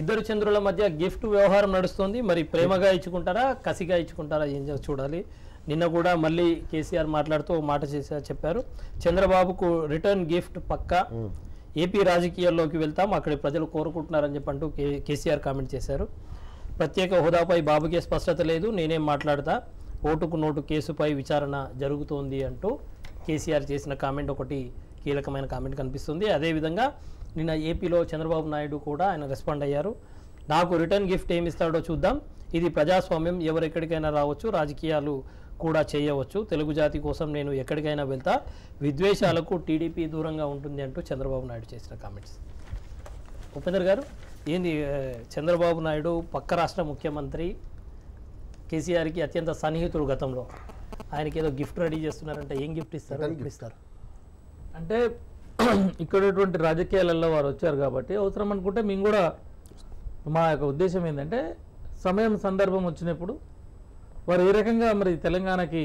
ఇద్దరు చంద్రుల మధ్య గిఫ్ట్ వ్యవహారం నడుస్తుంది మరి ప్రేమగా ఇచ్చుకుంటారా కసిగా ఇచ్చుకుంటారా ఏం చేయాలో చూడాలి నిన్న కూడా మళ్ళీ కేసీఆర్ మాట్లాడుతూ ఓ మాట చేశారు చెప్పారు చంద్రబాబుకు రిటర్న్ గిఫ్ట్ పక్కా ఏపీ రాజకీయాల్లోకి వెళ్తాం అక్కడి ప్రజలు కోరుకుంటున్నారని చెప్పంటూ కే కేసీఆర్ కామెంట్ చేశారు ప్రత్యేక హోదాపై బాబుకే స్పష్టత లేదు నేనేం మాట్లాడతా ఓటుకు నోటు కేసుపై విచారణ జరుగుతోంది అంటూ కేసీఆర్ చేసిన కామెంట్ ఒకటి కీలకమైన కామెంట్ కనిపిస్తుంది అదేవిధంగా నిన్న ఏపీలో చంద్రబాబు నాయుడు కూడా ఆయన రెస్పాండ్ అయ్యారు నాకు రిటర్న్ గిఫ్ట్ ఏమి ఇస్తాడో చూద్దాం ఇది ప్రజాస్వామ్యం ఎవరెక్కడికైనా రావచ్చు రాజకీయాలు కూడా చేయవచ్చు తెలుగు జాతి కోసం నేను ఎక్కడికైనా వెళ్తా విద్వేషాలకు టీడీపీ దూరంగా ఉంటుంది అంటూ చంద్రబాబు నాయుడు చేసిన కామెంట్స్ ఉపేందర్ గారు ఏంది ఆ, చంద్రబాబు నాయుడు పక్క రాష్ట్ర ముఖ్యమంత్రి కేసీఆర్కి అత్యంత సన్నిహితుడు గతంలో ఆయనకి ఏదో గిఫ్ట్ రెడీ చేస్తున్నారంటే ఏం గిఫ్ట్ ఇస్తారు ఎప్పుడు ఇస్తారు అంటే ఇక్కడటువంటి రాజకీయాలలో వారు వచ్చారు కాబట్టి అవసరం అనుకుంటే మేము కూడా మా యొక్క ఉద్దేశం ఏంటంటే సమయం సందర్భం వచ్చినప్పుడు వారు ఏ రకంగా మరి తెలంగాణకి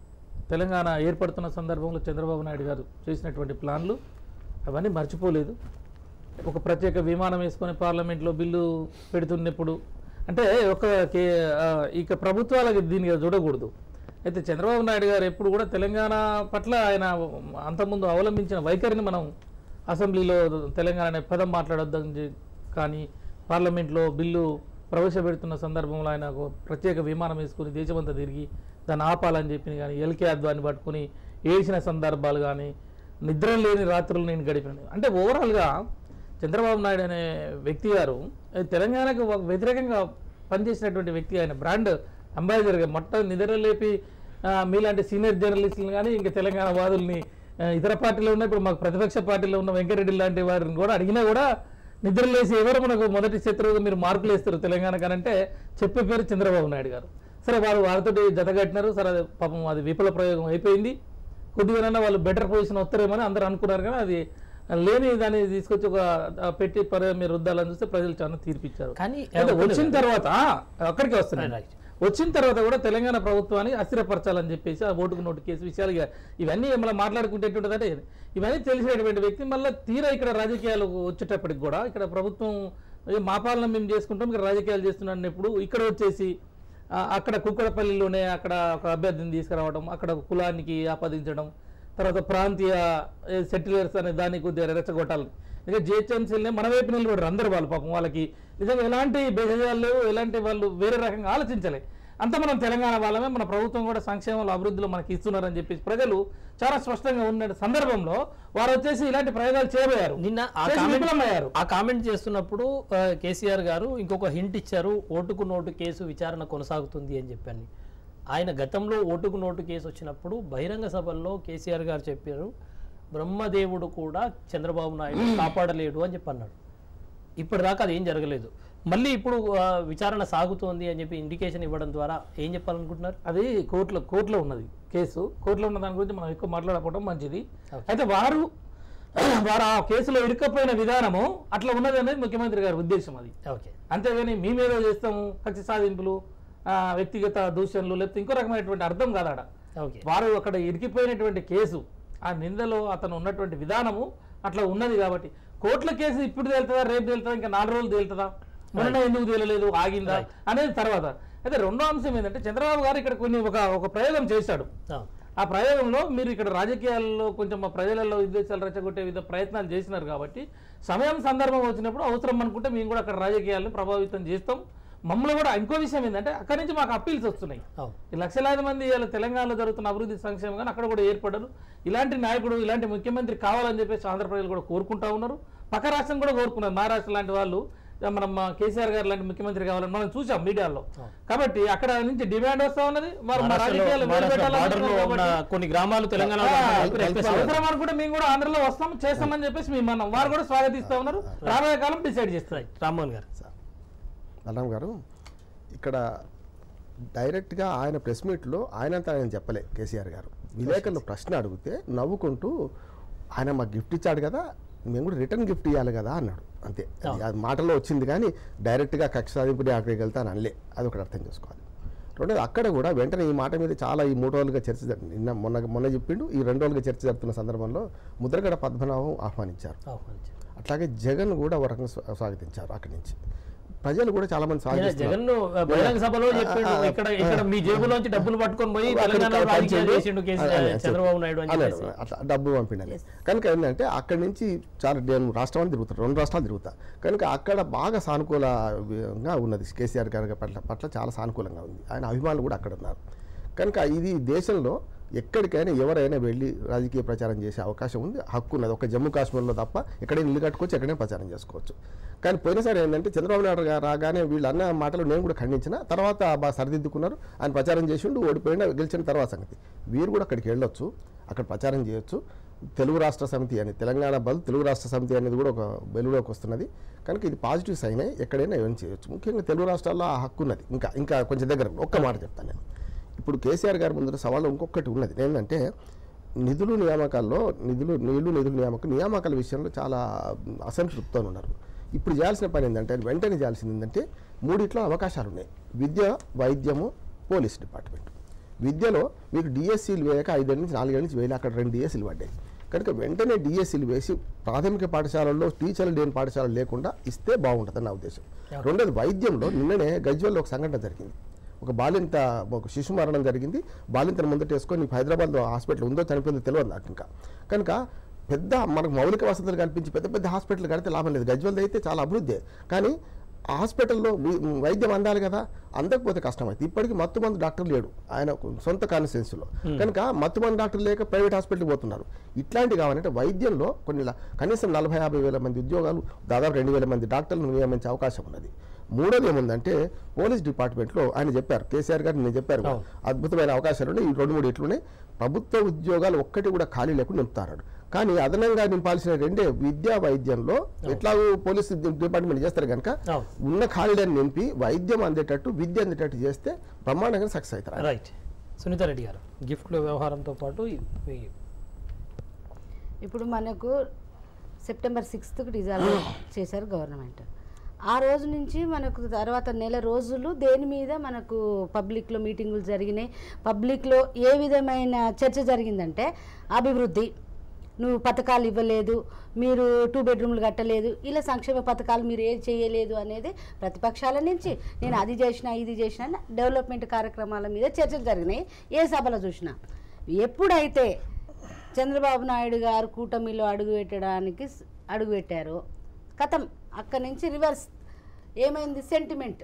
తెలంగాణ ఏర్పడుతున్న సందర్భంలో చంద్రబాబు నాయుడు గారు చేసినటువంటి ప్లాన్లు అవన్నీ మర్చిపోలేదు ఒక ప్రత్యేక విమానం వేసుకొని పార్లమెంట్లో బిల్లు పెడుతున్నప్పుడు అంటే ఒక కే ఆ, ఇక ప్రభుత్వాలకి దీనికి చూడకూడదు అయితే చంద్రబాబు నాయుడు గారు ఎప్పుడు కూడా తెలంగాణ పట్ల ఆయన అంతకుముందు అవలంబించిన వైఖరిని మనం అసెంబ్లీలో తెలంగాణ అనే పదం మాట్లాడొద్దని చె- కానీ పార్లమెంట్లో బిల్లు ప్రవేశపెడుతున్న సందర్భంలో ఆయన ఒక ప్రత్యేక విమానం వేసుకుని దేశమంతా తిరిగి దాన్ని ఆపాలని చెప్పి కానీ ఎల్కే అద్వాన్ని పట్టుకుని ఏడ్చిన సందర్భాలు కానీ నిద్ర లేని రాత్రులు నేను గడిపాను అంటే ఓవరాల్గా చంద్రబాబు నాయుడు అనే వ్యక్తి గారు ఏ, తెలంగాణకు ఒక వ్యతిరేకంగా పనిచేసినటువంటి వ్యక్తి ఆయన బ్రాండ్ అంబాసిడర్గా మొట్ట నిద్ర లేపి ఆ, మీలాంటి సీనియర్ జర్నలిస్టులు కానీ ఇంకా తెలంగాణ వాదుల్ని ఆ, ఇతర పార్టీలో ఉన్న ఇప్పుడు మాకు ప్రతిపక్ష పార్టీలో ఉన్న వెంకరెడ్డి లాంటి వారిని కూడా అడిగినా కూడా నిద్రలేసి ఎవరు మనకు మొదటి శత్రువుగా మీరు మార్కులు వేస్తారు తెలంగాణకు అని అంటే చెప్పే పేరు చంద్రబాబు నాయుడు గారు సరే వారు వారితోటి జతగట్టినారు సరే అది పాపం అది విఫల ప్రయోగం అయిపోయింది కొద్దిగానన్నా వాళ్ళు బెటర్ పొజిషన్ వస్తారేమని అందరూ అనుకున్నారు కానీ అది లేని దాన్ని తీసుకొచ్చి ఒక ఆ, పెట్టి పర మీరు రుద్దాలని చూస్తే ప్రజలు చాలా తీర్పిచ్చారు కానీ అయితే వచ్చిన తర్వాత ఆ, అక్కడికి వస్తున్నాయి Right. వచ్చిన తర్వాత కూడా తెలంగాణ ప్రభుత్వాన్ని అస్థిరపరచాలని చెప్పేసి ఆ ఓటుకు నోటు కేసు విషయాలు ఇక ఇవన్నీ మళ్ళీ మాట్లాడుకుంటే అంటే ఇవన్నీ తెలిసినటువంటి వ్యక్తి మళ్ళీ తీరా ఇక్కడ రాజకీయాలు వచ్చేటప్పటికి కూడా ఇక్కడ ప్రభుత్వం "ఏ, మా పాలన మేము చేసుకుంటాం ఇక్కడ రాజకీయాలు చేస్తున్నప్పుడు ఇక్కడ వచ్చేసి ఆ, అక్కడ కుక్కడపల్లిలోనే అక్కడ ఒక అభ్యర్థిని తీసుకురావడం అక్కడ కులానికి ఆపాదించడం తర్వాత ప్రాంతీయ సెటిలర్స్ అనే దాన్ని కొద్దిగా రెచ్చగొట్టాలి ఇక జిహెచ్ఎంసీలనే మన వైపు నిలబడరు అందరు వాళ్ళు పాపం వాళ్ళకి నిజంగా ఎలాంటి బేజాలు లేవు ఎలాంటి వాళ్ళు వేరే రకంగా ఆలోచించలే అంత మనం తెలంగాణ వాళ్ళమే మన ప్రభుత్వం కూడా సంక్షేమాలు అభివృద్ధిలో మనకి ఇస్తున్నారని చెప్పేసి ప్రజలు చాలా స్పష్టంగా ఉన్న సందర్భంలో వారు వచ్చేసి ఇలాంటి ప్రయోగాలు చేయబోయారు నిన్న ఆ చేసి కామెంట్ విఫలమయ్యారు ఆ కామెంట్ చేస్తున్నప్పుడు ఆ, కేసీఆర్ గారు ఇంకొక హింట్ ఇచ్చారు ఓటుకు నోటు కేసు విచారణ కొనసాగుతుంది అని చెప్పాను ఆయన గతంలో ఓటుకు నోటు కేసు వచ్చినప్పుడు బహిరంగ సభల్లో కేసీఆర్ గారు చెప్పారు బ్రహ్మదేవుడు కూడా చంద్రబాబు నాయుడు కాపాడలేడు అని చెప్పి అన్నాడు ఇప్పటిదాకా అది ఏం జరగలేదు మళ్ళీ ఇప్పుడు ఆ, విచారణ సాగుతోంది అని చెప్పి ఇండికేషన్ ఇవ్వడం ద్వారా ఏం చెప్పాలనుకుంటున్నారు అది కోర్టులో కోర్టులో ఉన్నది కేసు కోర్టులో ఉన్న దాని గురించి మనం ఎక్కువ మాట్లాడకపోవడం మంచిది Okay. అయితే వారు వారు ఆ కేసులో ఇరుక్కపోయిన విధానము అట్లా ఉన్నది అనేది ముఖ్యమంత్రి గారి ఉద్దేశం అది ఓకే అంతేగాని మేమేదో చేస్తాము కక్ష సాధింపులు ఆ, వ్యక్తిగత దూషణలు లేకపోతే ఇంకో రకమైనటువంటి అర్థం కాదాడ ఓకే వారు అక్కడ ఇరికిపోయినటువంటి కేసు ఆ నిందలో అతను ఉన్నటువంటి విధానము అట్లా ఉన్నది కాబట్టి కోర్టుల కేసు ఇప్పుడు తేలుతుందా రేపు తేలుతుందా ఇంకా నాలుగు రోజులు తేలుతుందా మొన్న ఎందుకు తేలలేదు ఆగిందా అనేది తర్వాత అయితే రెండో అంశం ఏంటంటే చంద్రబాబు గారు ఇక్కడ కొన్ని ఒక ఒక ప్రయోగం చేశాడు ఆ, ఆ ప్రయోగంలో మీరు ఇక్కడ రాజకీయాల్లో కొంచెం మా ప్రజలలో విద్వేషాలు రెచ్చగొట్టే వివిధ ప్రయత్నాలు చేసినారు కాబట్టి సమయం సందర్భం వచ్చినప్పుడు అవసరం అనుకుంటే మేము కూడా అక్కడ రాజకీయాలను ప్రభావితం చేస్తాం మమ్మల్ని కూడా ఇంకో విషయం ఏంటంటే అక్కడి నుంచి మాకు అప్పీల్స్ వస్తున్నాయి అవును ఈ లక్షలాది మంది ఇలా తెలంగాణలో జరుగుతున్న అభివృద్ధి సంక్షేమం కానీ అక్కడ కూడా ఏర్పడరు ఇలాంటి నాయకుడు ఇలాంటి ముఖ్యమంత్రి కావాలని చెప్పేసి ఆంధ్రప్రదేశ్ కూడా కోరుకుంటా ఉన్నారు పక్క రాష్ట్రం కూడా కోరుకున్నారు మహారాష్ట్ర లాంటి వాళ్ళు ఇక మనం మా కేసీఆర్ గారు లాంటి ముఖ్యమంత్రి కావాలని మనం చూసాం మీడియాలో కాబట్టి అక్కడ నుంచి డిమాండ్ వస్తా ఉన్నది వారు మా రాజకీయాలు మహారాష్ట్ర వేలు border లో పెట్టాలనుకుంటున్నారు ఉన్న కాబట్టి కొన్ని గ్రామాలు తెలంగాణ అవసరం అనుకుంటే మేము కూడా ఆంధ్రలో వస్తాం చేస్తామని చెప్పేసి మేము అన్నాం వారు కూడా స్వాగతిస్తా ఉన్నారు రాబోయే కాలం డిసైడ్ చేస్తారు రామ్మోహన్ గారు బలరాం గారు ఇక్కడ డైరెక్ట్గా ఆయన ప్రెస్ మీట్లో ఆయనంతా ఆయన చెప్పలే కేసీఆర్ గారు విలేకరులు ప్రశ్న అడిగితే నవ్వుకుంటూ ఆయన మాకు గిఫ్ట్ ఇచ్చాడు కదా మేము కూడా రిటర్న్ గిఫ్ట్ ఇవ్వాలి కదా అన్నాడు అంతే అది అది మాటల్లో వచ్చింది కానీ డైరెక్ట్గా కక్ష సాధింపుని అక్కడికి వెళ్తాను అనలే అది ఒకటి అర్థం చేసుకోవాలి రెండోది అక్కడ కూడా వెంటనే ఈ మాట మీద చాలా ఈ మూడు రోజులుగా చర్చ జరి- నిన్న మొన్న మొన్న చెప్పిండు ఈ రెండు రోజులుగా చర్చ జరుగుతున్న సందర్భంలో ముద్రగడ పద్మనాభం ఆహ్వానించారు ఆహ్వానించారు అట్లాగే జగన్ కూడా ఒక రకంగా స్వా- స్వాగతించారు అక్కడి నుంచి ప్రజలు కూడా చాలా మంది ఆయన సాగిస్తున్నారు. జగన్ బహిరంగ సభలో చెప్పిండు ఆ, ఆ, ఇక్కడ ఇక్కడ మీ జేబులోంచి డబ్బులు పట్టుకొని పోయి అక్కడ తెలంగాణ ఇక్కడ రాజకీయాలు పంచాడు. చేసిండు కేసీ- అదే, అదే, చంద్రబాబు నాయుడు అని అన్నాడు. చెప్పేసి అట్లా డబ్బు పంపిండాలి కనుక ఏంటంటే అక్కడి నుంచి చాలా నేను రాష్ట్రం తిరుగుతాను రెండు రాష్ట్రాలు తిరుగుతా కనుక అక్కడ బాగా సానుకూలంగా ఉన్నది కేసీఆర్ గారి పట్ల పట్ల చాలా సానుకూలంగా ఉంది ఆయన అభిమానులు కూడా అక్కడ ఉన్నారు కనుక ఇది దేశంలో ఎక్కడికైనా ఎవరైనా వెళ్ళి రాజకీయ ప్రచారం చేసే అవకాశం ఉంది హక్కు ఉన్నది ఒక జమ్మూ కాశ్మీర్లో తప్ప ఎక్కడైనా ఇల్లు కట్టుకోవచ్చు ఎక్కడైనా ప్రచారం చేసుకోవచ్చు కానీ పోయినసారి ఏంటంటే చంద్రబాబు నాయుడు గారు రాగానే వీళ్ళు అన్న మాటలు నేను కూడా ఖండించిన తర్వాత బాగా సరిదిద్దుకున్నారు ఆయన ప్రచారం చేసిండు ఓడిపోయిన గెలిచిన తర్వాత సంగతి వీరు కూడా అక్కడికి వెళ్ళొచ్చు అక్కడ ప్రచారం చేయొచ్చు తెలుగు రాష్ట్ర సమితి అని తెలంగాణ బదులు తెలుగు రాష్ట్ర సమితి అనేది కూడా ఒక వెలుగులోకి వస్తున్నది కనుక ఇది పాజిటివ్ సైన్ ఎక్కడైనా ఏమైనా చేయొచ్చు ముఖ్యంగా తెలుగు రాష్ట్రాల్లో ఆ హక్కు ఉన్నది ఇంకా ఇంకా కొంచెం దగ్గర ఒక్క మాట చెప్తాను నేను ఇప్పుడు కేసీఆర్ గారి ముందర సవాళ్ళు ఇంకొకటి ఉన్నది ఏంటంటే నిధులు నియామకాల్లో నిధులు నీళ్లు నిధుల నియామకం నియామకాల విషయంలో చాలా అసంతృప్తితో ఉన్నారు ఇప్పుడు చేయాల్సిన పని ఏంటంటే వెంటనే చేయాల్సింది ఏంటంటే మూడిట్లో అవకాశాలు ఉన్నాయి విద్య వైద్యము పోలీస్ డిపార్ట్మెంట్ విద్యలో మీకు డిఎస్సీలు వేయక ఐదేళ్ళ నుంచి నాలుగేళ్ళ నుంచి వేయాలి అక్కడ రెండు డిఎస్సీలు పడ్డాయి కనుక వెంటనే డిఎస్సీలు వేసి ప్రాథమిక పాఠశాలల్లో టీచర్లు లేని పాఠశాలలు లేకుండా ఇస్తే బాగుంటుంది నా ఉద్దేశం రెండోది వైద్యంలో నిన్ననే గజ్వల్లో ఒక సంఘటన జరిగింది ఒక బాలింత ఒక శిశు మరణం జరిగింది బాలింతను ముందట వేసుకొని నీకు హైదరాబాద్లో హాస్పిటల్ ఉందో చనిపోయిందో తెలియదు నాకు ఇంకా కనుక పెద్ద మనకు మౌలిక వసతులు కల్పించి పెద్ద పెద్ద హాస్పిటల్ కడితే లాభం లేదు గజ్వల్ అయితే చాలా అభివృద్ధి కానీ ఆ హాస్పిటల్లో వి- వైద్యం అందాలి కదా అందకపోతే కష్టమైంది ఇప్పటికీ మత్తు మందు డాక్టర్ లేడు ఆయన సొంత కాన్స్టిట్యున్సీలో కనుక మత్తు మందు డాక్టర్ లేక ప్రైవేట్ హాస్పిటల్కి పోతున్నారు ఇట్లాంటివి కావాలంటే వైద్యంలో కొన్ని ల- కనీసం నలభై యాభై వేల మంది ఉద్యోగాలు దాదాపు రెండు వేల మంది డాక్టర్లను నియమించే అవకాశం ఉన్నది మూడోది ఏముందంటే పోలీస్ డిపార్ట్మెంట్లో ఆయన చెప్పారు కేసీఆర్ గారు నేను చెప్పారు కదా, అద్భుతమైన అవకాశాలు ఉన్నాయి ఈ రెండు మూడు ఇట్లున్నాయి ప్రభుత్వ ఉద్యోగాలు ఒక్కటి కూడా ఖాళీ లేకుండా నింపుతారు కానీ అదనంగా నింపాల్సిన రెండే విద్యా వైద్యంలో ఎట్లాగూ పోలీస్ డిపార్ట్మెంట్ చేస్తారు కనుక అవును. ఉన్న ఖాళీలను నింపి వైద్యం అందేటట్టు విద్య అందేటట్టు చేస్తే బ్రహ్మాండంగా సక్సెస్ అవుతారు రైట్ సునీత రెడ్డి గారు గిఫ్ట్ల వ్యవహారంతో పాటు ఈ- ఈ ఇప్పుడు మనకు సెప్టెంబర్ సిక్స్త్కి రిజాల్వ్ చేశారు గవర్నమెంట్ ఆ రోజు నుంచి మనకు తర్వాత నెల రోజులు దేని మీద మనకు పబ్లిక్లో మీటింగులు జరిగినాయి పబ్లిక్లో ఏ విధమైన చర్చ జరిగిందంటే అభివృద్ధి నువ్వు పథకాలు ఇవ్వలేదు మీరు టూ బెడ్రూమ్లు కట్టలేదు ఇలా సంక్షేమ పథకాలు మీరు ఏది చేయలేదు అనేది ప్రతిపక్షాల నుంచి నేను అది చేసిన ఇది చేసిన అని డెవలప్మెంట్ కార్యక్రమాల మీద చర్చలు జరిగినాయి ఏ సభలో చూసినా ఎప్పుడైతే చంద్రబాబు నాయుడు గారు కూటమిలో అడుగు పెట్టడానికి స్- అడుగు పెట్టారు కథం అక్కడి నుంచి రివర్స్ ఏమైంది సెంటిమెంట్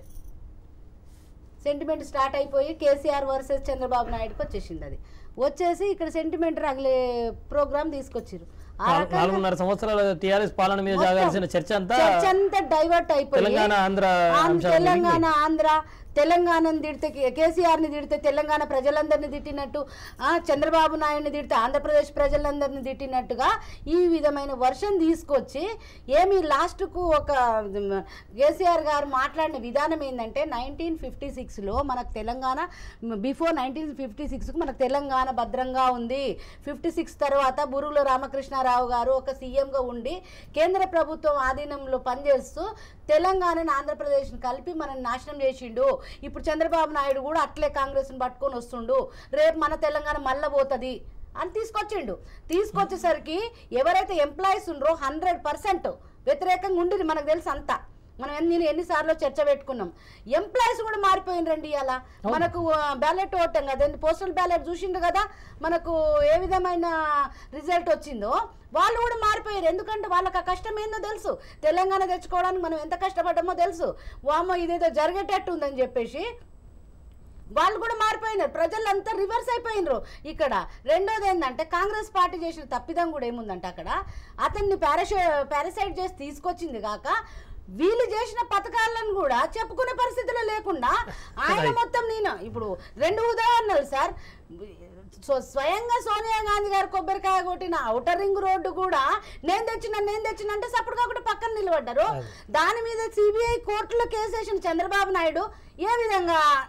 సెంటిమెంట్ స్టార్ట్ అయిపోయి కేసీఆర్ వర్సెస్ చంద్రబాబు నాయుడుకి వచ్చేసింది అది వచ్చేసి ఇక్కడ సెంటిమెంట్ రగిలే ప్రోగ్రామ్ తీసుకొచ్చారు ఆ నాలుగు- రకంగా నాలుగున్నర సంవత్సరాల టీఆర్ఎస్ పాలన మీద మొత్తం జరగాల్సిన చర్చ అంతా చర్చ అంతా డైవర్ట్ అయిపోయి తెలంగాణ, ఆంధ్ర ఆంధ్ర- అంశాలు తెలంగాణ ఆంధ్ర తెలంగాణను తిడితే కేసీఆర్ని తిడితే తెలంగాణ ప్రజలందరినీ తిట్టినట్టు ఆ, చంద్రబాబు నాయుడిని తిడితే ఆంధ్రప్రదేశ్ ప్రజలందరినీ తిట్టినట్టుగా ఈ విధమైన వర్షం తీసుకొచ్చి ఏమి లాస్ట్కు ఒక ఉమ్, కేసీఆర్ గారు మాట్లాడిన విధానం ఏంటంటే నైన్టీన్ ఫిఫ్టీ సిక్స్లో మనకు తెలంగాణ బిఫోర్ నైన్టీన్ ఫిఫ్టీ సిక్స్కు మనకు తెలంగాణ భద్రంగా ఉంది ఫిఫ్టీ సిక్స్ తర్వాత బురుగుల రామకృష్ణారావు గారు ఒక సీఎంగా ఉండి కేంద్ర ప్రభుత్వం ఆధీనంలో పనిచేస్తూ తెలంగాణని ఆంధ్రప్రదేశ్ని కలిపి మనం నాశనం చేసిండు ఇప్పుడు చంద్రబాబు నాయుడు కూడా అట్లే కాంగ్రెస్ని పట్టుకొని వస్తుండు రేపు మన తెలంగాణ మళ్ళా పోతుంది అని తీసుకొచ్చిండు తీసుకొచ్చేసరికి ఎవరైతే ఎంప్లాయీస్ ఉండరో హండ్రెడ్ పర్సెంట్ వ్యతిరేకంగా ఉండిరి మనకు తెలుసు అంతా మనం ఎన్ని ఎన్నిసార్లు చర్చ పెట్టుకున్నాం ఎంప్లాయీస్ కూడా మారిపోయినరండి ఇలా మనకు బ్యాలెట్ ఓటం కదా పోస్టల్ బ్యాలెట్ చూసిండు కదా మనకు ఏ విధమైన రిజల్ట్ వచ్చిందో వాళ్ళు కూడా మారిపోయారు ఎందుకంటే వాళ్ళకి ఆ కష్టం ఏందో తెలుసు తెలంగాణ తెచ్చుకోవడానికి మనం ఎంత కష్టపడ్డామో తెలుసు వామో ఇదేదో జరిగేటట్టు ఉందని చెప్పేసి వాళ్ళు కూడా మారిపోయినారు ప్రజలంతా రివర్స్ అయిపోయినరు ఇక్కడ రెండోది ఏంటంటే కాంగ్రెస్ పార్టీ చేసిన తప్పిదం కూడా ఏముందంటే అక్కడ అతన్ని పారాషై పారాసైట్ చేసి తీసుకొచ్చింది కాక వీళ్ళు చేసిన పథకాలను కూడా చెప్పుకునే పరిస్థితిలో లేకుండా ఆయన మొత్తం నేను ఇప్పుడు రెండు ఉదాహరణలు సార్ సో స్వయంగా సోనియా గాంధీ గారు కొబ్బరికాయ కొట్టిన ఔటర్ రింగ్ రోడ్డు కూడా నేను తెచ్చిన నేను తెచ్చిన అంటే సప్పుడు కాకుండా పక్కన నిలబడ్డారు దాని మీద సిబిఐ కోర్టులో కేసు వేసిన చంద్రబాబు నాయుడు ఏ విధంగా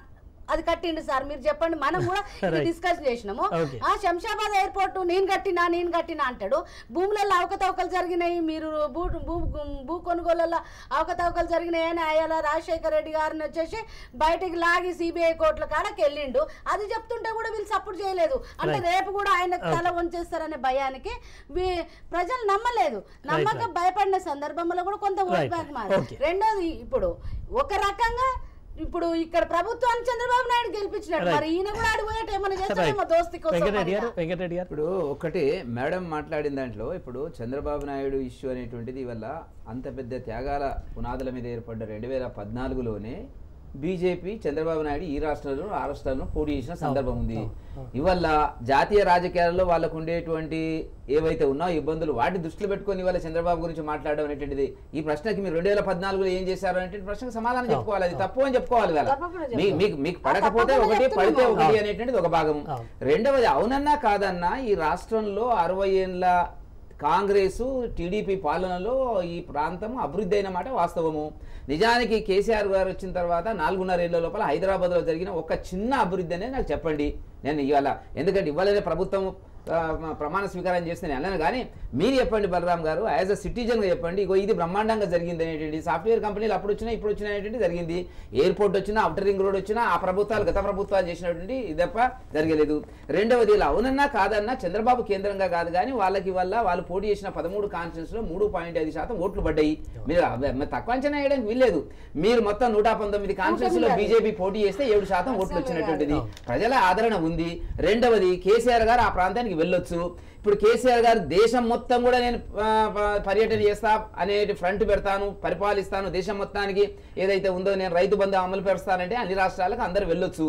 అది కట్టిండు సార్ మీరు చెప్పండి మనం కూడా ఇది Right. డిస్కస్ చేసినాము Okay. ఆ శంషాబాద్ ఎయిర్పోర్ట్ నేను కట్టినా నేను కట్టినా అంటాడు భూములలో అవకతవకలు జరిగినాయి మీరు భూ భూ భూ కొనుగోలలో అవకతవకలు జరిగినాయి అని అయ్యాల రాజశేఖర రెడ్డి గారిని వచ్చేసి బయటికి లాగి సిబిఐ కోర్టుల కాడకి వెళ్ళిండు అది చెప్తుంటే కూడా వీళ్ళు సపోర్ట్ చేయలేదు అంటే Right. రేపు కూడా ఆయన తల వంచేస్తారనే భయానికి వీ- ప్రజలు నమ్మలేదు నమ్మక right. భయపడిన సందర్భంలో కూడా కొంత ఓట్ Right, బ్యాంక్ right. మారింది Okay. రెండోది ఇప్పుడు ఒక రకంగా ఇప్పుడు ఇక్కడ ప్రభుత్వాన్ని చంద్రబాబు నాయుడు గెలిపించినాడు Right. మరి ఈయన కూడా అడిపోయేట ఏమైనా చేస్తాడేమో రైట్ దోస్తి కోసం వెంకటరెడ్డి గారు మరిగా. వెంకటరెడ్డి గారు ఇప్పుడు ఒకటి మేడం మాట్లాడిన దాంట్లో ఇప్పుడు చంద్రబాబు నాయుడు ఇష్యూ అనేటువంటిది ఇవల్ల అంత పెద్ద త్యాగాల పునాదుల మీద ఏర్పడ్డ రెండు వేల పద్నాలుగులోనే బీజేపీ చంద్రబాబు నాయుడు ఈ రాష్ట్రంలో ఆ రాష్ట్రాల్లో పోటీ చేసిన సందర్భం ఉంది ఇవల్ల జాతీయ రాజకీయాల్లో వాళ్ళకు ఉండేటువంటి ఏవైతే ఉన్నాయో ఇబ్బందులు వాటి దృష్టిలో పెట్టుకొని ఇవాళ చంద్రబాబు గురించి మాట్లాడడం అనేటువంటిది ఈ ప్రశ్నకి మీరు రెండు వేల పద్నాలుగులో ఏం చేశారు అంటే ప్రశ్నకు సమాధానం చెప్పుకోవాలి అది తప్పు అని చెప్పుకోవాలి కదా తప్పకుండా మీ- మీకు మీకు పడకపోతే తప్పకుండా ఒకటి చెప్తున్నాము. పడితే ఒకటి అనేటువంటిది ఒక భాగం అవును. రెండవది అవునన్నా కాదన్నా ఈ రాష్ట్రంలో అరవై ఏళ్ళ కాంగ్రెస్ టీడీపీ పాలనలో ఈ ప్రాంతం అభివృద్ధి అయిన మాట వాస్తవము నిజానికి కేసీఆర్ గారు వచ్చిన తర్వాత నాలుగున్నర ఏళ్ల లోపల హైదరాబాద్లో జరిగిన ఒక చిన్న అభివృద్ధి అనేది నాకు చెప్పండి నేను ఇవాళ ఎందుకంటే ఇవాళనే ప్రభుత్వం ఆ, ప్రమాణ స్వీకారం చేస్తే నేను అన్నాను కానీ మీరు చెప్పండి బలరాం గారు యాజ్ అ సిటిజన్గా చెప్పండి ఇగో ఇది బ్రహ్మాండంగా జరిగింది అనేటువంటి సాఫ్ట్వేర్ కంపెనీలు అప్పుడు వచ్చినా ఇప్పుడు వచ్చినా అనేటువంటి జరిగింది ఎయిర్పోర్ట్ వచ్చినా అవుటర్ రింగ్ రోడ్ వచ్చినా ఆ ప్రభుత్వాలు గత ప్రభుత్వాలు చేసినటువంటి ఇది తప్ప జరగలేదు రెండవది ఇలా అవునన్నా కాదన్నా చంద్రబాబు కేంద్రంగా కాదు కానీ వాళ్ళకి వల్ల వాళ్ళు పోటీ చేసిన పదమూడు కాన్స్టిట్యూన్స్ లో మూడు పాయింట్ ఐదు శాతం ఓట్లు పడ్డాయి మీరు అవ- మరి తక్కువ అంచనా వేయడానికి వీల్లేదు మీరు మొత్తం నూట పంతొమ్మిది కాన్స్టిట్యూన్స్ లో బీజేపీ పోటీ చేస్తే ఏడు శాతం ఓట్లు వచ్చినటువంటిది ప్రజల ఆదరణ ఉంది రెండవది కేసీఆర్ గారు ఆ ప్రాంతానికి వెళ్ళొచ్చు ఇప్పుడు కేసీఆర్ గారు దేశం మొత్తం కూడా నేను ఆ, ప- పర్యటన చేస్తా అనే ఫ్రంట్ పెడతాను పరిపాలిస్తాను దేశం మొత్తానికి ఏదైతే ఉందో నేను రైతు బంధు అమలు పరుస్తానంటే అన్ని రాష్ట్రాలకు అందరు వెళ్ళొచ్చు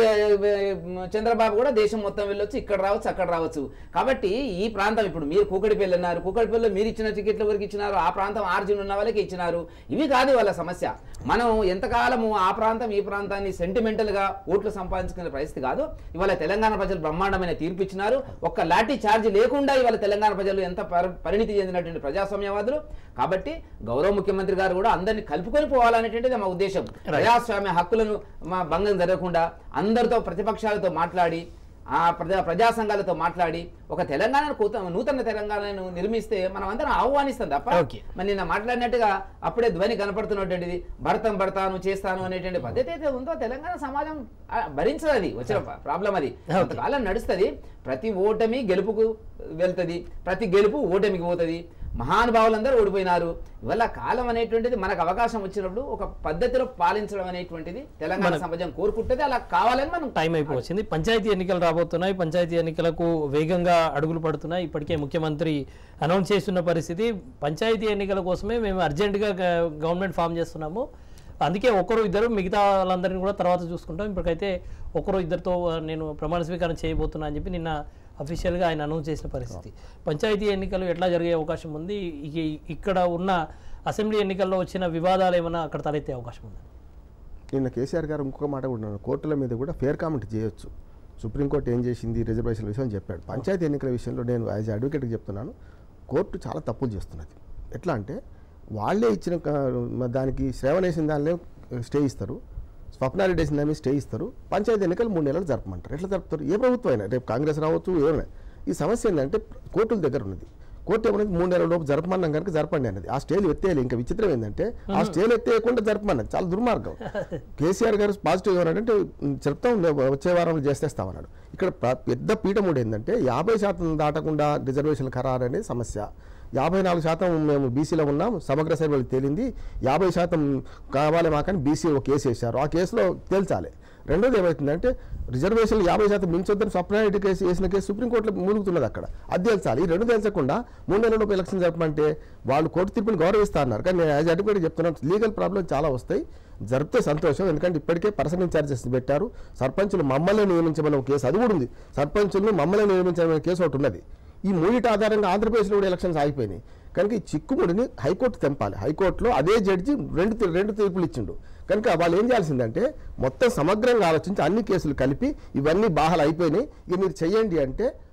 కే- చంద్రబాబు కూడా దేశం మొత్తం వెళ్ళొచ్చు ఇక్కడ రావచ్చు అక్కడ రావచ్చు కాబట్టి ఈ ప్రాంతం ఇప్పుడు మీరు కూకటిపల్లి అన్నారు కూకటిపల్లిలో మీరు ఇచ్చిన టికెట్ల వరకు ఇచ్చినారు ఆ ప్రాంతం ఆర్జిన్ ఉన్న వాళ్ళకి ఇచ్చినారు ఇవి కాదు వాళ్ళ సమస్య మనం ఎంతకాలము ఆ ప్రాంతం ఈ ప్రాంతాన్ని సెంటిమెంటల్ గా ఓట్లు సంపాదించుకునే పరిస్థితి కాదు ఇవాళ తెలంగాణ ప్రజలు బ్రహ్మాండమైన తీర్పు ఇచ్చినారు ఒక్క లాఠీ ఛార్జ్ లేకుండా ఇవాళ తెలంగాణ ప్రజలు ఎంత పరి- పరిణితి చెందినటువంటి ప్రజాస్వామ్యవాదులు కాబట్టి గౌరవ ముఖ్యమంత్రి గారు కూడా అందరినీ కలుపుకొని పోవాలనేటువంటిది మా ఉద్దేశం ప్రజాస్వామ్య హక్కులను మా భంగం జరగకుండా అందరితో ప్రతిపక్షాలతో మాట్లాడి ఆ ప్రజా ప్రజా సంఘాలతో మాట్లాడి ఒక తెలంగాణ నూతన తెలంగాణను నిర్మిస్తే మనం అందరం ఆహ్వానిస్తాం తప్ప Okay. మరి నిన్న మాట్లాడినట్టుగా అప్పుడే ధ్వని కనపడుతున్నటువంటిది భర్తం భర్తాను చేస్తాను అనేటువంటి పద్ధతి అయితే ఉందో తెలంగాణ సమాజం ఆ, భరించదు అది వచ్చిన ప్రాబ్లం అది కొంతకాలం నడుస్తుంది ప్రతి ఓటమి గెలుపుకు వెళ్తుంది ప్రతి గెలుపు ఓటమికి పోతుంది మహానుభావులందరూ ఓడిపోయినారు ఇవల్ల కాలం అనేటువంటిది మనకు అవకాశం వచ్చినప్పుడు ఒక పద్ధతిలో పాలించడం అనేటువంటిది తెలంగాణ సమాజం కోరుకుంటుంది అలా కావాలని మనం టైం అయిపోవచ్చింది పంచాయతీ ఎన్నికలు రాబోతున్నాయి పంచాయతీ ఎన్నికలకు వేగంగా అడుగులు పడుతున్నాయి ఇప్పటికే ముఖ్యమంత్రి అనౌన్స్ చేస్తున్న పరిస్థితి పంచాయతీ ఎన్నికల కోసమే మేము అర్జెంటుగా గ- గవర్నమెంట్ ఫామ్ చేస్తున్నాము అందుకే ఒకరు ఇద్దరు మిగతా వాళ్ళందరినీ కూడా తర్వాత చూసుకుంటాం ఇప్పటికైతే ఒకరు ఇద్దరితో ఆ, నేను ప్రమాణ స్వీకారం చేయబోతున్నా అని చెప్పి నిన్న అఫీషియల్గా ఆయన అనౌన్స్ చేసిన పరిస్థితి పంచాయతీ ఎన్నికలు ఎట్లా జరిగే అవకాశం ఉంది ఇక- ఇక్కడ ఉన్న అసెంబ్లీ ఎన్నికల్లో వచ్చిన వివాదాలు ఏమైనా అక్కడ తలెత్తే అవకాశం ఉంది నిన్న కేసీఆర్ గారు ఇంకొక మాట కూడా అన్నారు కోర్టుల మీద కూడా ఫేర్ కామెంట్ చేయొచ్చు సుప్రీంకోర్టు ఏం చేసింది రిజర్వేషన్ విషయం చెప్పాడు పంచాయతీ ఎన్నికల విషయంలో నేను యాజ్ అడ్వకేట్కి చెప్తున్నాను కోర్టు చాలా తప్పులు చేస్తున్నది ఎట్లా అంటే వాళ్ళే ఇచ్చిన క- మ- దానికి శ్రవణ వేసిన దానిలో స్టే ఇస్తారు స్వప్నారెడ్డి వేసిన దాని మీద స్టే ఇస్తారు పంచాయతీ ఎన్నికలు మూడు నెలలు జరపమంటారు ఎట్లా జరుపుతారు ఏ ప్రభుత్వం అయినా రేపు కాంగ్రెస్ రావచ్చు ఏమైనా ఈ సమస్య ఏంటంటే కోర్టుల దగ్గర ఉన్నది కోర్టు ఏమన్నది మూడు నెలల లోపు జరపమన్నాం కనుక జరపండి అన్నది ఆ స్టేలు ఎత్తేయాలి ఇంకా విచిత్రం ఏంటంటే ఆ స్టేలు ఎత్తేయకుండా జరపమన్నది చాలా దుర్మార్గం కేసీఆర్ గారు పాజిటివ్ ఏమన్నాడంటే "ఉమ్, చెప్తాం లే- వచ్చే వారంలో చేసేస్తామన్నాడు ఇక్కడ ప్ర- పెద్ద పీఠం కూడా ఏంటంటే యాభై శాతం దాటకుండా రిజర్వేషన్ ఖరారు అనేది సమస్య యాభై నాలుగు శాతం మేము బీసీలో ఉన్నాం సమగ్ర సర్వేలు తేలింది యాభై శాతం కావాలి మాకని బీసీ ఒక కేసు వేశారు ఆ కేసులో తేల్చాలి రెండోది ఏమవుతుందంటే రిజర్వేషన్లు యాభై శాతం మించొద్దని స్వప్నారెడ్డి కేసు వేసిన కేసు సుప్రీంకోర్టులో మూలుగుతున్నది అక్కడ అది తేల్చాలి ఈ రెండు తేల్చకుండా మూడు నెలల లోపు ఎలక్షన్ జరపమంటే వాళ్ళు కోర్టు తీర్పుని గౌరవిస్తా అన్నారు కానీ నేను యాజ్ అడ్వకేట్ చెప్తున్నాను లీగల్ ప్రాబ్లం చాలా వస్తాయి జరిపితే సంతోషం ఎందుకంటే ఇప్పటికే పర్సనల్ ఇన్ఛార్జెస్ పెట్టారు సర్పంచులు మమ్మల్ని నియమించమని ఒక కేసు అది కూడా ఉంది సర్పంచులను మమ్మల్ని నియమించమనే కేసు ఒకటి ఉన్నది ఈ మూడిటి ఆధారంగా ఆంధ్రప్రదేశ్లో కూడా ఎలక్షన్స్ ఆగిపోయినాయి కనుక ఈ చిక్కుముడిని హైకోర్టు తెంపాలి హైకోర్టులో అదే జడ్జి రెండు తీ- రెండు తీర్పులు ఇచ్చిండు కనుక వాళ్ళు ఏం చేయాల్సిందంటే మొత్తం సమగ్రంగా ఆలోచించి అన్ని కేసులు కలిపి ఇవన్నీ బాహాలు అయిపోయినాయి ఇక మీరు చెయ్యండి అంటే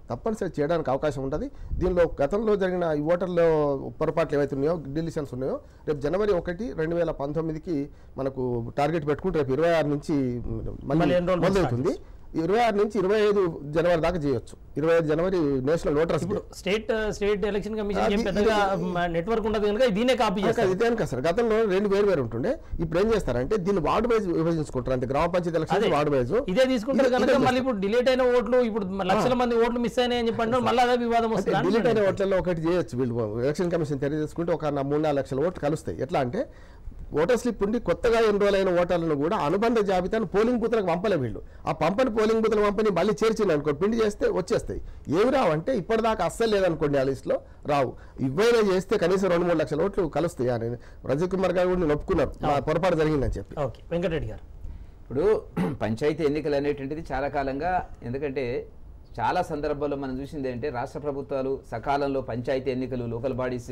తప్పనిసరి చేయడానికి అవకాశం ఉంటుంది దీనిలో గతంలో జరిగిన ఈ ఓటర్లో పొరపాట్లు ఏవైతే ఉన్నాయో డిలిషన్స్ ఉన్నాయో రేపు జనవరి ఒకటి రెండు వేల పంతొమ్మిదికి మనకు టార్గెట్ పెట్టుకుంటే రేపు ఇరవై ఆరు నుంచి మళ్ళీ మళ్ళీ enrollment మొదలవుతుంది ఇరవై ఆరు నుంచి ఇరవై ఐదు జనవరి దాకా చేయొచ్చు ఇరవై ఐదు జనవరి national voters day. State state election commission అది- పెద్దగా నెట్వర్క్ ఉండదు కనుక దీనే కాపీ కాదు, చేస్తారు ఇదే సార్ గతంలో రెండు వేరు వేరు ఉంటుండే ఇప్పుడు ఏం చేస్తారంటే దీన్ని వార్డు వైజ్ విభజించుకుంటారు అంతే గ్రామ పంచాయతీ ఎలక్షన్ అదే. వార్డు వైజ్ ఇదే తీసుకుంటారు ఇదే- కనుక ఇదే మళ్ళీ ఇప్పుడు డిలేట్ అయిన ఓట్లు ఇప్పుడు లక్షల మంది ఓట్లు మిస్ అయినాయి అని చెప్పి అంటారు మళ్ళీ అదే వివాదం అంటే వస్తుంది డిలీట్ అయిన ఓట్లలో ఒకటి చేయొచ్చు వీళ్ళు ఎలక్షన్ కమిషన్ తెలియజేసుకుంటే ఒక నా మూడు నాలుగు లక్షల ఓట్లు కలుస్తాయి ఎట్లా అంటే ఓటర్ స్లిప్ ఉండి కొత్తగా ఎన్రోల్ అయిన ఓటర్లను కూడా అనుబంధ జాబితాను పోలింగ్ బూత్లకు పంపలే వీళ్ళు ఆ పంపని పోలింగ్ బూత్లకు పంపని మళ్ళీ చేర్చింది అనుకో పిండి చేస్తే వచ్చేస్తాయి ఏమి రావు అంటే ఇప్పటిదాకా అస్సలు లేదనుకోండి ఆ లిస్ట్లో రావు ఇవ్వైనా చేస్తే కనీసం రెండు మూడు లక్షల ఓట్లు కలుస్తాయి అని రజత్ కుమార్ గారు కూడా నేను ఒప్పుకున్నారు మా పొరపాటు జరిగిందని చెప్పి ఓకే వెంకటరెడ్డి గారు ఇప్పుడు పంచాయతీ ఎన్నికలు అనేటువంటిది చాలా కాలంగా ఎందుకంటే చాలా సందర్భాల్లో మనం చూసింది ఏంటంటే రాష్ట్ర ప్రభుత్వాలు సకాలంలో పంచాయతీ ఎన్నికలు లోకల్ బాడీస్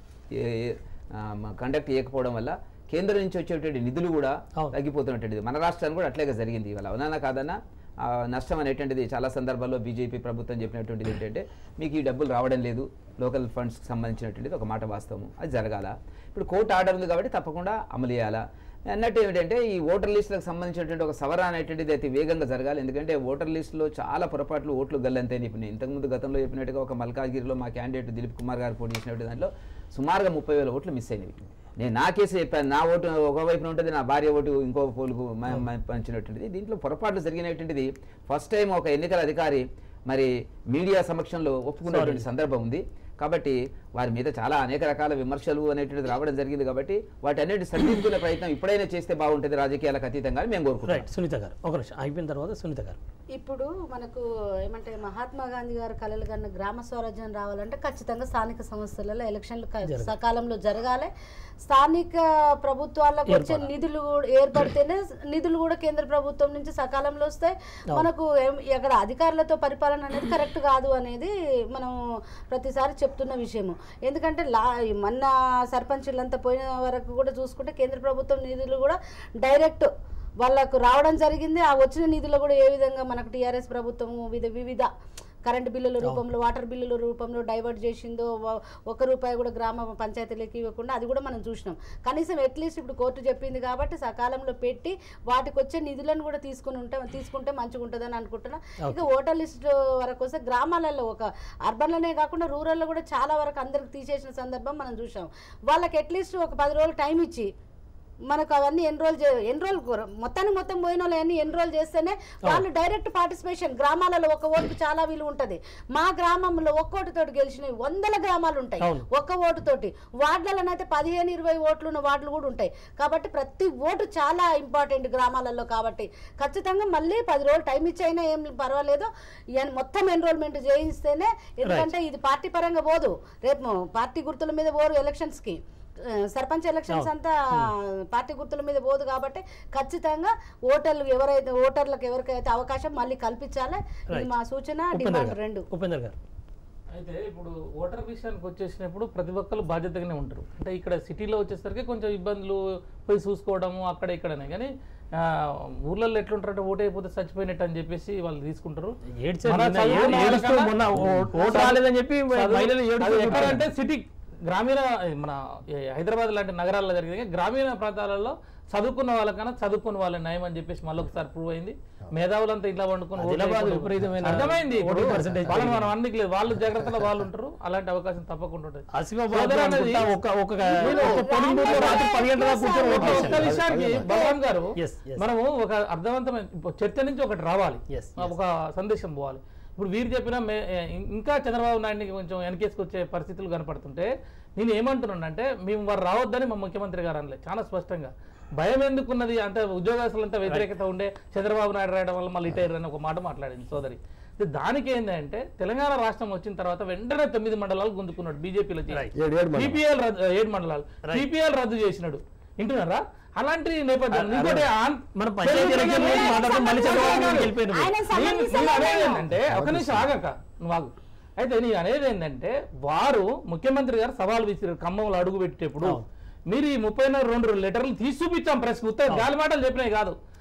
కండక్ట్ చేయకపోవడం వల్ల కేంద్రం నుంచి వచ్చేటువంటి నిధులు కూడా అవును. తగ్గిపోతున్నటువంటిది మన రాష్ట్రానికి కూడా అట్లాగే జరిగింది ఇవాళ అవునా కాదన్నా ఆ, నష్టం అనేటువంటిది చాలా సందర్భాల్లో బీజేపీ ప్రభుత్వం చెప్పినటువంటిది ఏంటంటే మీకు ఈ డబ్బులు రావడం లేదు లోకల్ ఫండ్స్కి సంబంధించినటువంటిది ఒక మాట వాస్తవం అది జరగాల ఇప్పుడు కోర్టు ఆర్డర్ ఉంది కాబట్టి తప్పకుండా అమలు చేయాలా అన్నట్టు ఏమిటంటే ఈ ఓటర్ లిస్టులకు సంబంధించినటువంటి ఒక సవరణ అనేటువంటిది అతి వేగంగా జరగాలి ఎందుకంటే ఓటర్ లిస్టులో చాలా పొరపాట్లు ఓట్లు గల్లంతాయి ఇప్పుడు నేను ఇంతకుముందు గతంలో చెప్పినట్టుగా ఒక మల్కాజ్గిరిలో మా క్యాండిడేట్ దిలీప్ కుమార్ గారు పోటీ చేసినటువంటి దాంట్లో సుమారుగా ముప్పై వేల ఓట్లు మిస్ అయినవి నేను నా కేసు చెప్పాను నా ఓటు ఒకవైపున ఉంటుంది నా భార్య ఓటు ఇంకో పోలుకు మ- మ- పంచినటువంటిది దీంట్లో పొరపాట్లు జరిగినటువంటిది ఫస్ట్ టైం ఒక ఎన్నికల అధికారి మరి మీడియా సమక్షంలో ఒప్పుకున్నటువంటి సందర్భం ఉంది కాబట్టి వారి మీద చాలా అనేక రకాల విమర్శలు అనేటువంటిది రావడం జరిగింది కాబట్టి వాటి అన్నిటి సరిదిద్దుకునే ప్రయత్నం ఇప్పుడైనా చేస్తే బాగుంటుంది రాజకీయాలకు అతీతంగా అని మేము కోరుకుంటున్నాం రైట్ సునీత గారు ఒక నిమిషం అయిపోయిన తర్వాత సునీత గారు ఇప్పుడు మనకు ఏమంటే మహాత్మా గాంధీ గారు కలలు కన్న గ్రామ స్వరాజ్యం రావాలంటే ఖచ్చితంగా స్థానిక సంస్థలలో ఎలక్షన్లు క- సకాలంలో జరగాలి స్థానిక ప్రభుత్వాలకు వచ్చే నిధులు కూడా ఏర్పడితేనే నిధులు కూడా కేంద్ర ప్రభుత్వం నుంచి సకాలంలో వస్తాయి మనకు ఏం- అక్కడ అధికారులతో పరిపాలన అనేది కరెక్ట్ కాదు అనేది మనం ప్రతిసారి చెప్తున్న విషయము ఎందుకంటే లా మొన్న సర్పంచులంతా పోయిన వరకు కూడా చూసుకుంటే కేంద్ర ప్రభుత్వం నిధులు కూడా డైరెక్ట్ వాళ్ళకు రావడం జరిగింది ఆ వచ్చిన నిధులు కూడా ఏ విధంగా మనకు టీఆర్ఎస్ ప్రభుత్వం వివిధ వివిధ కరెంట్ బిల్లుల రూపంలో వాటర్ బిల్లుల రూపంలో డైవర్ట్ చేసిందో వ- ఒక రూపాయి కూడా గ్రామ పంచాయతీలకు ఇవ్వకుండా అది కూడా మనం చూసినాం కనీసం అట్లీస్ట్ ఇప్పుడు కోర్టు చెప్పింది కాబట్టి సకాలంలో పెట్టి వాటికి వచ్చే నిధులను కూడా తీసుకుని ఉంటే తీసుకుంటే మంచిగా ఉంటుందని అనుకుంటున్నా ఇక ఓటర్ లిస్ట్ వరకు వస్తే గ్రామాలలో ఒక అర్బన్లోనే కాకుండా రూరల్లో కూడా చాలా వరకు అందరికి తీసేసిన సందర్భం మనం చూసాం వాళ్ళకి అట్లీస్ట్ ఒక పది రోజులు టైం ఇచ్చి మనకు అవన్నీ ఎన్రోల్ చే ఎన్రోల్ మొత్తానికి మొత్తం పోయిన వాళ్ళని ఎన్రోల్ చేస్తేనే వాళ్ళు డైరెక్ట్ పార్టిసిపేషన్ గ్రామాలలో ఒక ఓటుకు చాలా విలువ ఉంటుంది మా గ్రామంలో ఒక్క ఓటుతోటి గెలిచినవి వందల గ్రామాలు ఉంటాయి అవును. ఒక్క ఓటుతోటి వార్డులలోనైతే పదిహేను ఇరవై ఓట్లు ఉన్న వార్డులు కూడా ఉంటాయి కాబట్టి ప్రతి ఓటు చాలా ఇంపార్టెంట్ గ్రామాలలో కాబట్టి ఖచ్చితంగా మళ్ళీ పది రోజులు టైం ఇచ్చైనా ఏం పర్వాలేదు ఎన్- మొత్తం ఎన్రోల్మెంట్ చేయిస్తేనే ఎందుకంటే ఇది పార్టీ పరంగా పోదు రేపు పార్టీ గుర్తుల మీద పోరు ఎలక్షన్స్కి ఆ, సర్పంచ్ ఎలక్షన్స్ అంతా పార్టీ గుర్తుల మీద పోదు కాబట్టి ఖచ్చితంగా ఓటర్లు ఎవరైతే ఓటర్లకు ఎవరికైతే అవకాశం మళ్ళీ కల్పించాలి ఇది మా సూచన ఉపేందర్ డిమాండ్ గారు రెండు ఉపేందర్ గారు అయితే ఇప్పుడు ఓటర్ విషయానికి వచ్చేసినప్పుడు ప్రతి ఒక్కరు బాధ్యతగానే ఉంటారు అంటే ఇక్కడ సిటీలో వచ్చేసరికి కొంచెం ఇబ్బందులు పోయి చూసుకోవడము అక్కడ ఇక్కడనే కానీ ఆ, ఊర్లలో ఎట్లుంటారంటే ఓటు అయిపోతే చచ్చిపోయినట్టు అని చెప్పేసి వాళ్ళు తీసుకుంటారు ఏడ్చారు మన నిన్న, చదువుకున్న ఏ- ఏడుస్తూ వాళ్ళకన్నా మొన్న ఓ- ఓటు చదువు- రాలేదని చెప్పి చదువు- మహిళలు ఏడుస్తూ అది చెప్పారు. ఎక్కడంటే సిటీ గ్రామీణ మన ఏ హైదరాబాద్ లాంటి నగరాల్లో జరిగింది కానీ గ్రామీణ ప్రాంతాలలో చదువుకున్న వాళ్ళకన్నా చదువుకున్న వాళ్ళ నయం అని చెప్పేసి మళ్ళీ ఒకసారి ప్రూవ్ అయింది మేధావులంతా ఇంట్లో వండుకొని ఓట్లు ఆదిలాబాద్ వేయకుండా- విపరీతమైన అర్థమైంది ఇప్పుడు ఓటింగ్ percentage వాళ్ళని మనం అన్నికి లేదు వాళ్ళు జాగ్రత్తలో వాళ్ళు ఉంటారు అలాంటి అవకాశం తప్పకుండా ఉంటుంది ఆసిఫాబాద్ సోదరు అనేది- అనుకుంటా ఒక ఒక నేను ఒక పోలింగ్ బూత్ లో రాత్రి పది గంటల దాకా కూర్చొని ఓట్లు ఒక్క- ఒక్క వేశారు. విషయానికి బలరాం గారు Yes, yes. మనము ఒక అర్థవంతమైన ఇప్పుడు చర్చ నుంచి ఒకటి రావాలి Yes, ఒక సందేశం పోవాలి ఇప్పుడు వీరు చెప్పిన మే- ఇంకా చంద్రబాబు నాయుడిని కొంచెం వెనకేసుకొచ్చే పరిస్థితులు కనపడుతుంటే నేను ఏమంటున్నానంటే మేము వారు రావద్దని మా ముఖ్యమంత్రి గారు అనలే చాలా స్పష్టంగా భయం ఎందుకున్నది అంత ఉద్యోగస్తులంతా వ్యతిరేకత ఉండే చంద్రబాబు నాయుడు రాయడం వల్ల మళ్ళీ ఇటైర్ అని ఒక మాట మాట్లాడింది సోదరి అయితే దానికి ఏంటంటే తెలంగాణ రాష్ట్రం వచ్చిన తర్వాత వెంటనే తొమ్మిది మండలాలు గుంజుకున్నాడు బీజేపీలో Right. ఏడు ఏడు మండలాలు. సిపిఎల్ రద్దు ఏడు మండలాలు సిపిఎల్ రద్దు చేసినాడు వింటున్నారా అలాంటి నేపథ్యం ఇంకోటి ఆన్- మన పంచాయతీ ఎలక్షన్ గురించి మాట్లాడుతూ మళ్ళీ చంద్రబాబు నాయుడు వెళ్ళిపోయినారు. ఆయన నేను- సంబంధించిన నేను అనేది వాళ్ళేమో. ఏంటంటే ఒక నిమిషం ఆగక నువ్వు ఆగు అయితే నేను అనేది ఏంటంటే వారు ముఖ్యమంత్రి గారు సవాల్ విసిరారు ఖమ్మంలో అడుగు పెట్టేటప్పుడు మీరు ఈ ముప్పై రెండు లెటర్లు తీసి చూపించాం ప్రెస్ ఉత్తర గాలి మాటలు చెప్పినాయి కాదు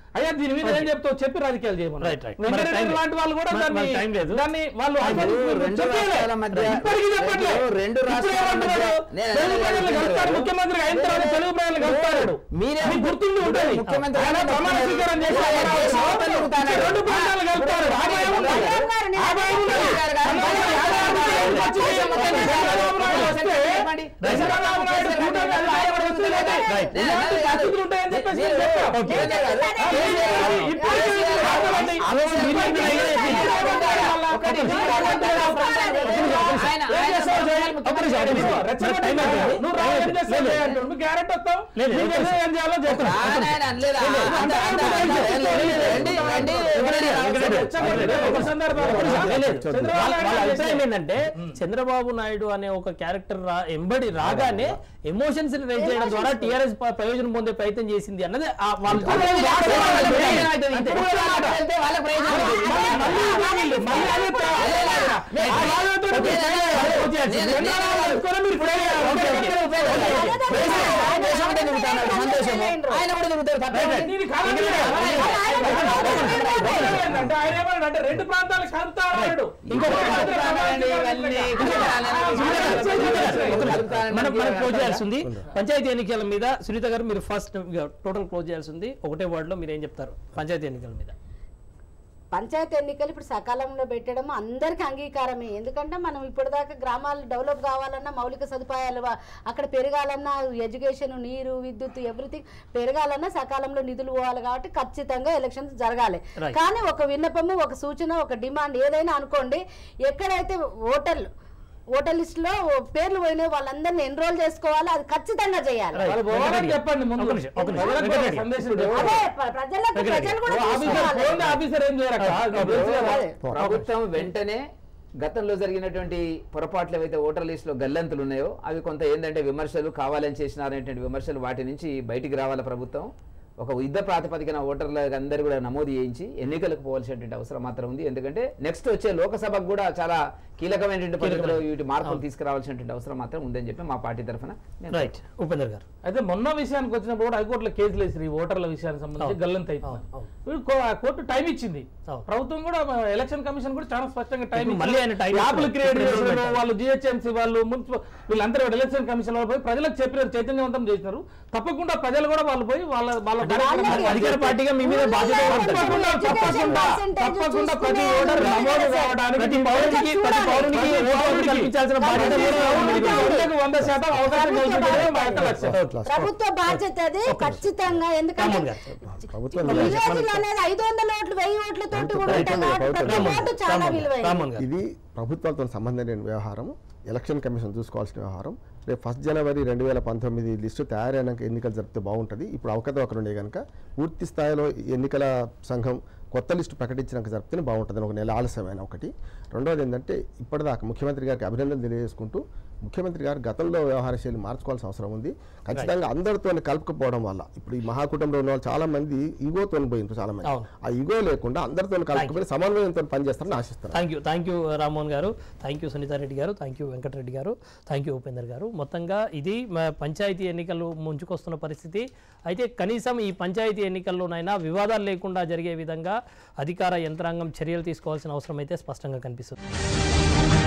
అయ్యా దీని మీద ఏం చెప్తావు చెప్పి రాజకీయాలు చేయమని Right, right. వెంకటరెడ్డి మరి time లాంటి వాళ్ళు కూడా మరి- మరి దాన్ని time లేదు. దాన్ని వాళ్ళు ఇప్పుడు ఆస్వాదించారు. రెండు చెప్పేయలే. రాష్ట్రాల మధ్య- ఇప్పటికీ చెప్పట్లే. ఇప్పుడు రెండు ఇప్పుడు రాష్ట్రాల ఏమంటున్నాడు? మధ్య- నేను- తెలుగు నేను ప్రజలు చెప్తున్నాను. కలుస్తాడు ముఖ్యమంత్రి అయిన తర్వాత తెలుగు ప్రజలు కలుస్తాడు మీరే మీకు గుర్తుండి ఉంటుంది ముఖ్యమంత్రి ఆయన ప్రమాణ స్వీకారం చేసి ఆయన ఆయన దేశం అవసరం. తిరుగుతాడు. ఈ రెండు ప్రాంతాలు కలుస్తాడు ఆదాయం ఉంది. రాజారాం గారు నేను ఆదాయం ఉంది. రాజారాం గారు అందువల్ల యాభై రూపాయలు ఖర్చు చేసి చంద్రబాబు నాయుడు వస్తే చెప్పండి. చంద్రబాబు నాయుడు కూటమి అధికారం వస్తే Right. ఇలాంటి పరిస్థితులు ఉంటాయని చెప్పేసి నేను చెప్పాను. ఇప్పుడు రాజమండ్రి ఆయన- ఆయన సంవత్సరాలు ముఖ్యమంత్రి నువ్వు రా ఏం చేస్తావు చేయి అంటాడు. నువ్వు క్యారెట్ వస్తావు లేదు, నీకు లేదు. ఏం చేయాలో చెప్తాను ఆయన ఆయన అనలేదా? అంత- అంత- అంత- రండి, రండి, రండి, రండి. ఒక సందర్భంలో లేదు, లేదు. చంద్రబాబు వాళ్ళ వాళ్ళ నాయుడు అభిప్రాయం ఏంటంటే చంద్రబాబు నాయుడు అనే ఒక క్యారెక్టర్ రా ఎంబడి రాగానే ఎమోషన్స్ ని రైజ్ చేయడం ద్వారా టీఆర్ఎస్ ప్రయోజనం పొందే ప్రయత్నం చేసింది అన్నది ఆ వాళ్ళ ఇప్పుడు అంతే. ఇప్పుడు వెళ్తే వాళ్ళ ప్రయోజనం ఉంటుంది. మళ్ళీ మళ్ళీ మళ్ళీ అదే ప్ర- ఆ వాళ్ళతో మీరు చేయాల్సింది. చంద్రబాబు తీసుకొని మీరు ప్రే చేయాలి. Okay, okay. దేశం అంటే తిరుగుతాడు సంతోషము ఆయన కూడా తిరుగుతారు తప్పేంటి? నీది కాదు. అంటే ఆయన ఏమన్నాడంటే రెండు ప్రాంతాలు కలుపుతాడు ఇంకొక కలుపుతానండి, ఇవన్నీ కలుపుతానండి. మనం మనం క్లోజ్ చేయాల్సింది పంచాయతీ ఎన్నికల మీద సునీత గారు మీరు ఫస్ట్ టోటల్ క్లోజ్ చేయాల్సింది ఒకటే వర్డ్ లో మీరు ఏం చెప్తారు పంచాయతీ ఎన్నికల మీద పంచాయతీ ఎన్నికలు ఇప్పుడు సకాలంలో పెట్టడం అందరికీ అంగీకారమే ఎందుకంటే మనం ఇప్పటిదాకా గ్రామాలు డెవలప్ కావాలన్నా మౌలిక సదుపాయాలు వా- అక్కడ పెరగాలన్నా ఎడ్యుకేషన్ నీరు విద్యుత్ ఎవ్రీథింగ్ పెరగాలన్నా సకాలంలో నిధులు పోవాలి కాబట్టి ఖచ్చితంగా ఎలక్షన్స్ జరగాలి Right. కానీ ఒక విన్నపము ఒక సూచన ఒక డిమాండ్ ఏదైనా అనుకోండి ఎక్కడైతే ఓటర్లు ఓటర్ లిస్ట్ లో పేర్లు పోయినాయి వాళ్ళందరినీ ఎన్రోల్ చేసుకోవాలి అది ఖచ్చితంగా చేయాలి Right. వాళ్ళు పోవాలని చెప్పండి ముందు ఒక నిమిషం, ఒక నిమిషం. ప్రజలకు వెంకటరెడ్డి గారు. సందేశం చెప్పండి. అదే ప్ర- ప్రజలకు ప్రజలు కూడా ఓ ఆఫీసర్ చూసుకోవాలి. ఫోన్ ఆఫీసర్ ఏం చేయరక్క తెలుసు కదా. అదే. ప్రభుత్వం వెంటనే గతంలో జరిగినటువంటి పొరపాట్లు ఏవైతే ఓటర్ లిస్ట్ లో గల్లంతులు ఉన్నాయో అవి కొంత ఏంటంటే విమర్శలు కావాలని చేసినారనేటువంటి విమర్శలు వాటి నుంచి బయటికి రావాలి ప్రభుత్వం ఒక యుద్ధ ప్రాతిపదికన ఓటర్ల అందరూ కూడా నమోదు చేయించి ఎన్నికలకు పోవాల్సినటువంటి అవసరం మాత్రం ఉంది ఎందుకంటే నెక్స్ట్ వచ్చే లోకసభకు కూడా చాలా కీలకమైనటువంటి పద్ధతిలో వీటి మార్పులు తీసుకురావాల్సినటువంటి అవసరం మాత్రం ఉందని చెప్పి మా పార్టీ తరఫున నేను రైట్ ఉపేందర్ గారు అయితే మొన్న విషయానికి వచ్చినప్పుడు కూడా హైకోర్టులో కేసులు వేసి ఈ ఓటర్ల విషయానికి సంబంధించి అవును. గల్లంత అవును, అయిపోయింది అవును. వీడు కో- ఆ కోర్టు టైం ఇచ్చింది అవును. ప్రభుత్వం కూడా మన ఎలక్షన్ కమిషన్ కూడా చాలా స్పష్టంగా టైం ఇప్పుడు మళ్ళీ ఆయన టైం యాప్లు ఇస్తున్నారు. క్రియేట్ ఇప్పుడు చేశారు పెట్టారు. వాళ్ళు జిహెచ్ఎంసీ వాళ్ళు మున్సిపల్ వీళ్ళందరూ కూడా ఎలక్షన్ కమిషన్ వాళ్ళు పోయి ప్రజలకు చెప్పినారు చైతన్యవంతం చేసినారు తప్పకుండా ప్రజలు కూడా వాళ్ళు పోయి వాళ్ళ వాళ్ళ కార్యక్రమాలు అధికార పార్టీగా మీ మీద బాధ్యత ఉంటుంది. తప్పకుండా తప్పకుండా తప్పకుండా ప్రతి ఓటర్ నమోదు కావడానికి ప్రతి పౌరునికి ప్రతి పౌరునికి ఓటు హక్కు కల్పించాల్సిన బాధ్యత కూడా ఉంది. వందకు వంద శాతం అవకాశం కల్పించడమే మా యొక్క లక్ష్యం ప్రభుత్వ బాధ్యత అది ఖచ్చితంగా ఎందుకంటే రామన్ గారు. ప్రభుత్వం విలేజ్లు అనేది ఐదు వందల ఓట్లు వెయ్యి ఓట్లతోటి కూడా ఉంటాయి కాబట్టి ప్రతి రామన్ ఓటు చాలా విలువైంది రామన్ గారు ఇది ప్రభుత్వాలతో సంబంధం లేని వ్యవహారం ఎలక్షన్ కమిషన్ చూసుకోవాల్సిన వ్యవహారం రేపు ఫస్ట్ జనవరి రెండు వేల పంతొమ్మిది లిస్టు తయారైనాక ఎన్నికలు జరిపితే బాగుంటుంది ఇప్పుడు అవకతవకలు ఉండే కనుక పూర్తి స్థాయిలో ఎన్నికల సంఘం కొత్త లిస్టు ప్రకటించినాక జరిపితేనే బాగుంటుంది ఒక నెల ఆలస్యమైన ఒకటి రెండోది ఏంటంటే ఇప్పటిదాకా ముఖ్యమంత్రి గారికి అభినందనలు తెలియజేసుకుంటూ ముఖ్యమంత్రి గారు గతంలో వ్యవహార శైలి మార్చుకోవాల్సిన అవసరం ఉంది ఖచ్చితంగా అందరితో కలుపుకపోవడం వల్ల ఇప్పుడు ఈ మహాకుటుంబంలో ఉన్న వాళ్ళు చాలా మంది ఈగోతో పోయింటారు చాలా మంది అవును. ఆ ఈగో లేకుండా అందరితో కలుపుకొని సమన్వయంతో పనిచేస్తారని ఆశిస్తారు thank you thank you Rammohan గారు థ్యాంక్ యూ సునీతారెడ్డి గారు థ్యాంక్ యూ వెంకటరెడ్డి గారు థ్యాంక్ యూ ఉపేందర్ గారు మొత్తంగా ఇది మా పంచాయతీ ఎన్నికలు ముంచుకొస్తున్న పరిస్థితి అయితే కనీసం ఈ పంచాయతీ ఎన్నికల్లోనైనా వివాదాలు లేకుండా జరిగే విధంగా అధికార యంత్రాంగం చర్యలు తీసుకోవాల్సిన అవసరం అయితే స్పష్టంగా కనిపిస్తుంది